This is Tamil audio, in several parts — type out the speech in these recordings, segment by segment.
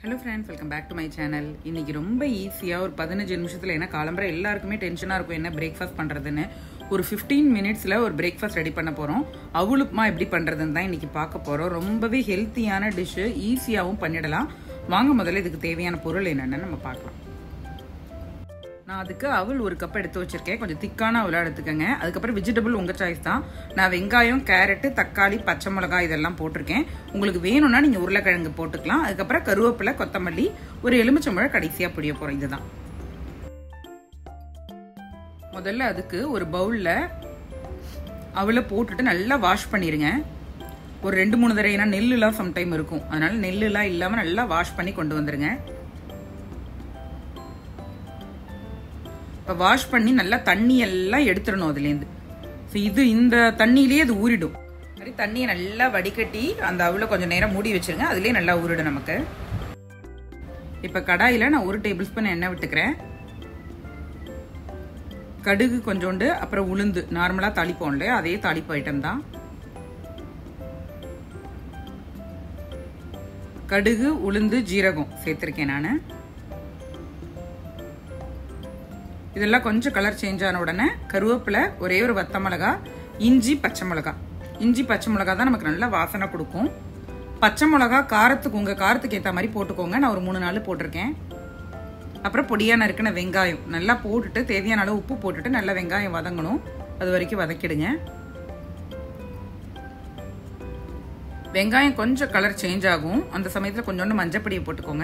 hello friends welcome back to my channel இன்னைக்கு ரொம்ப ஈஸியாக ஒரு பதினஞ்சு நிமிஷத்தில் ஏன்னா காலம்பரை எல்லாருக்குமே டென்ஷனாக இருக்கும் என்ன பிரேக்ஃபாஸ்ட் பண்ணுறதுன்னு ஒரு ஃபிஃப்டீன் மினிட்ஸில் ஒரு பிரேக்ஃபாஸ்ட் ரெடி பண்ண போகிறோம் அவளுப்புமா எப்படி பண்ணுறதுன்னு தான் இன்னைக்கு பார்க்க போகிறோம் ரொம்பவே ஹெல்த்தியான டிஷ்ஷு ஈஸியாகவும் பண்ணிடலாம் வாங்க முதல்ல இதுக்கு தேவையான பொருள் என்னென்னு நம்ம பார்க்கலாம் நான் அதுக்கு அவல் ஒரு கப் எடுத்து வச்சிருக்கேன் கொஞ்சம் திக்கான அவலாக எடுத்துக்கோங்க அதுக்கப்புறம் வெஜிடபிள் உங்கள் சாய்ஸ் தான் நான் வெங்காயம் கேரட்டு தக்காளி பச்சை மிளகாய் இதெல்லாம் போட்டிருக்கேன் உங்களுக்கு வேணும்னா நீங்கள் உருளைக்கிழங்கு போட்டுக்கலாம் அதுக்கப்புறம் கருவேப்பிலை கொத்தமல்லி ஒரு எலுமிச்சம்பழம் கடைசியாக பிடிய போகிறோம் இதுதான் முதல்ல அதுக்கு ஒரு பவுலில் அவளை போட்டுட்டு நல்லா வாஷ் பண்ணிடுங்க ஒரு ரெண்டு மூணு தடவை ஏன்னா நெல்லுலாம் சம்டைம் இருக்கும் அதனால நெல்லுலாம் இல்லாமல் நல்லா வாஷ் பண்ணி கொண்டு வந்துருங்க இப்போ வாஷ் பண்ணி நல்லா தண்ணி எல்லாம் எடுத்துடணும் அதுலேருந்து ஸோ இது இந்த தண்ணியிலேயே அது ஊறிடும் மாதிரி தண்ணியை நல்லா வடிகட்டி அந்த அவ்வளோ கொஞ்சம் நேரம் மூடி வச்சிருங்க அதுலேயே நல்லா ஊறிடும் நமக்கு இப்போ கடாயில் நான் ஒரு டேபிள் ஸ்பூன் எண்ணெய் விட்டுக்கிறேன் கடுகு கொஞ்சோண்டு அப்புறம் உளுந்து நார்மலாக தாளிப்போம் இல்லையா அதே தாளிப்பு ஐட்டம் தான் கடுகு உளுந்து ஜீரகம் சேர்த்துருக்கேன் நான் இதெல்லாம் கொஞ்சம் கலர் சேஞ்ச் ஆன உடனே கருவேப்பிலை ஒரே ஒரு வத்த மிளகா இஞ்சி பச்சை மிளகா இஞ்சி பச்சை மிளகா தான் நமக்கு நல்லா வாசனை கொடுக்கும் பச்சை மிளகா காரத்துக்கு உங்கள் காரத்துக்கு ஏற்ற மாதிரி போட்டுக்கோங்க நான் ஒரு மூணு நாள் போட்டிருக்கேன் அப்புறம் பொடியாக நறுக்கின வெங்காயம் நல்லா போட்டுட்டு தேவையான அளவு உப்பு போட்டுட்டு நல்லா வெங்காயம் வதங்கணும் அது வரைக்கும் வதக்கிடுங்க வெங்காயம் கொஞ்சம் கலர் சேஞ்ச் ஆகும் அந்த சமயத்தில் கொஞ்சோண்டு மஞ்சப்பொடியை போட்டுக்கோங்க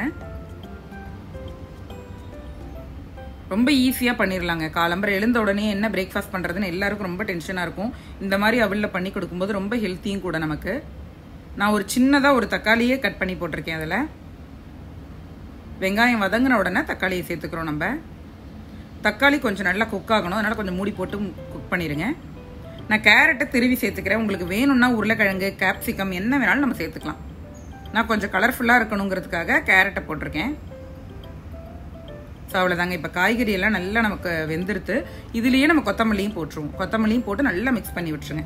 ரொம்ப ஈஸியாக பண்ணிடலாங்க காலம்பரை எழுந்த உடனே என்ன பிரேக்ஃபாஸ்ட் பண்ணுறதுன்னு எல்லாருக்கும் ரொம்ப டென்ஷனாக இருக்கும் இந்த மாதிரி அவளில் பண்ணி கொடுக்கும்போது ரொம்ப ஹெல்த்தியும் கூட நமக்கு நான் ஒரு சின்னதாக ஒரு தக்காளியே கட் பண்ணி போட்டிருக்கேன் அதில் வெங்காயம் வதங்கின உடனே தக்காளியை சேர்த்துக்கிறோம் நம்ம தக்காளி கொஞ்சம் நல்லா குக் ஆகணும் அதனால் கொஞ்சம் மூடி போட்டு குக் பண்ணிடுங்க நான் கேரட்டை திருவி சேர்த்துக்கிறேன் உங்களுக்கு வேணும்னா உருளைக்கிழங்கு கேப்சிகம் என்ன வேணாலும் நம்ம சேர்த்துக்கலாம் நான் கொஞ்சம் கலர்ஃபுல்லாக இருக்கணுங்கிறதுக்காக கேரட்டை போட்டிருக்கேன் ஸோ அவ்வளோதாங்க இப்போ காய்கறி எல்லாம் நல்லா நமக்கு வெந்துருத்து இதுலேயே நம்ம கொத்தமல்லியும் போட்டுருவோம் கொத்தமல்லியும் போட்டு நல்லா மிக்ஸ் பண்ணி விட்டுருங்க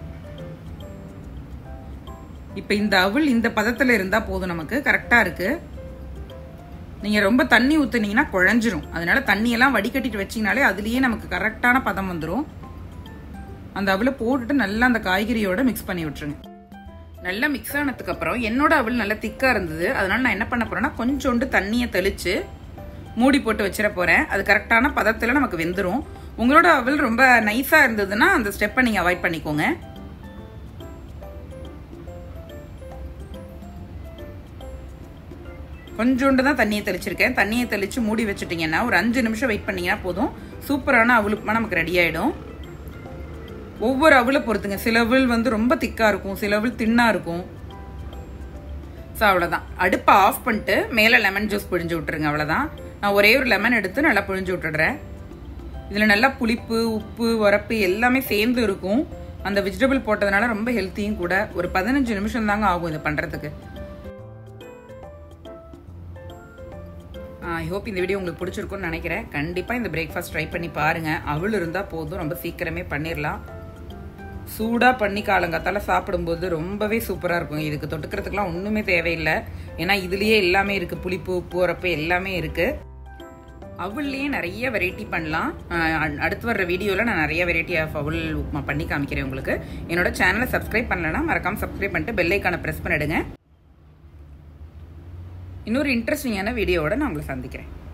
இப்போ இந்த அவள் இந்த பதத்தில் இருந்தால் போதும் நமக்கு கரெக்டாக இருக்குது நீங்கள் ரொம்ப தண்ணி ஊற்றுனீங்கன்னா குழஞ்சிரும் அதனால தண்ணியெல்லாம் வடிகட்டிட்டு வச்சிங்கனாலே அதுலேயே நமக்கு கரெக்டான பதம் வந்துடும் அந்த அவளை போட்டுட்டு நல்லா அந்த காய்கறியோட மிக்ஸ் பண்ணி விட்டுருங்க நல்லா மிக்ஸ் ஆனதுக்கு அப்புறம் என்னோட அவள் நல்லா திக்காக இருந்தது அதனால நான் என்ன பண்ண போறேன்னா கொஞ்சோண்டு தண்ணியை தெளித்து மூடி போட்டு வச்சிட போகிறேன் அது கரெக்டான பதத்தில் நமக்கு வெந்துடும் உங்களோட அவல் ரொம்ப நைஸாக இருந்ததுன்னா அந்த ஸ்டெப்பை நீங்கள் அவாய்ட் பண்ணிக்கோங்க கொஞ்சோண்டு தான் தண்ணியை தெளிச்சிருக்கேன் தண்ணியை தெளித்து மூடி வச்சுட்டிங்கன்னா ஒரு அஞ்சு நிமிஷம் வெயிட் பண்ணிங்கன்னா போதும் சூப்பரான அவளுப்புமா நமக்கு ரெடி ஆகிடும் ஒவ்வொரு அவளை பொறுத்துங்க சில அவள் வந்து ரொம்ப திக்காக இருக்கும் சில அவள் தின்னாக இருக்கும் ஸோ அவ்வளோதான் அடுப்பை ஆஃப் பண்ணிட்டு மேலே லெமன் ஜூஸ் பிழிஞ்சு விட்டுருங்க அவ்வளோதான் நான் ஒரே ஒரு லெமன் எடுத்து நல்லா பிழிஞ்சு விட்டுடுறேன் இதில் நல்லா புளிப்பு உப்பு உரப்பு எல்லாமே சேர்ந்து இருக்கும் அந்த வெஜிடபிள் போட்டதுனால ரொம்ப ஹெல்த்தியும் கூட ஒரு பதினஞ்சு நிமிஷம் தாங்க ஆகும் இதை பண்ணுறதுக்கு ஐ ஹோப் இந்த வீடியோ உங்களுக்கு பிடிச்சிருக்கும்னு நினைக்கிறேன் கண்டிப்பாக இந்த பிரேக்ஃபாஸ்ட் ட்ரை பண்ணி பாருங்கள் அவள் இருந்தால் போதும் ரொம்ப சீக்கிரமே பண்ணிடலாம் சூடாக பண்ணி காலங்காத்தால சாப்பிடும்போது ரொம்பவே சூப்பராக இருக்கும் இதுக்கு தொட்டுக்கிறதுக்குலாம் ஒன்றுமே தேவையில்லை ஏன்னா இதுலேயே எல்லாமே இருக்குது புளிப்பு உப்பு உரப்பு எல்லாமே இருக்குது அவள்லேயே நிறைய வெரைட்டி பண்ணலாம் அடுத்து வர்ற வீடியோவில் நான் நிறைய வெரைட்டி ஆஃப் அவள் உப்புமா பண்ணி காமிக்கிறேன் உங்களுக்கு என்னோட சேனலை சப்ஸ்கிரைப் பண்ணலன்னா மறக்காமல் சப்ஸ்கிரைப் பண்ணிட்டு பெல்லைக்கான ப்ரெஸ் பண்ணிடுங்க இன்னொரு இன்ட்ரெஸ்டிங்கான வீடியோவோட நான் உங்களை சந்திக்கிறேன்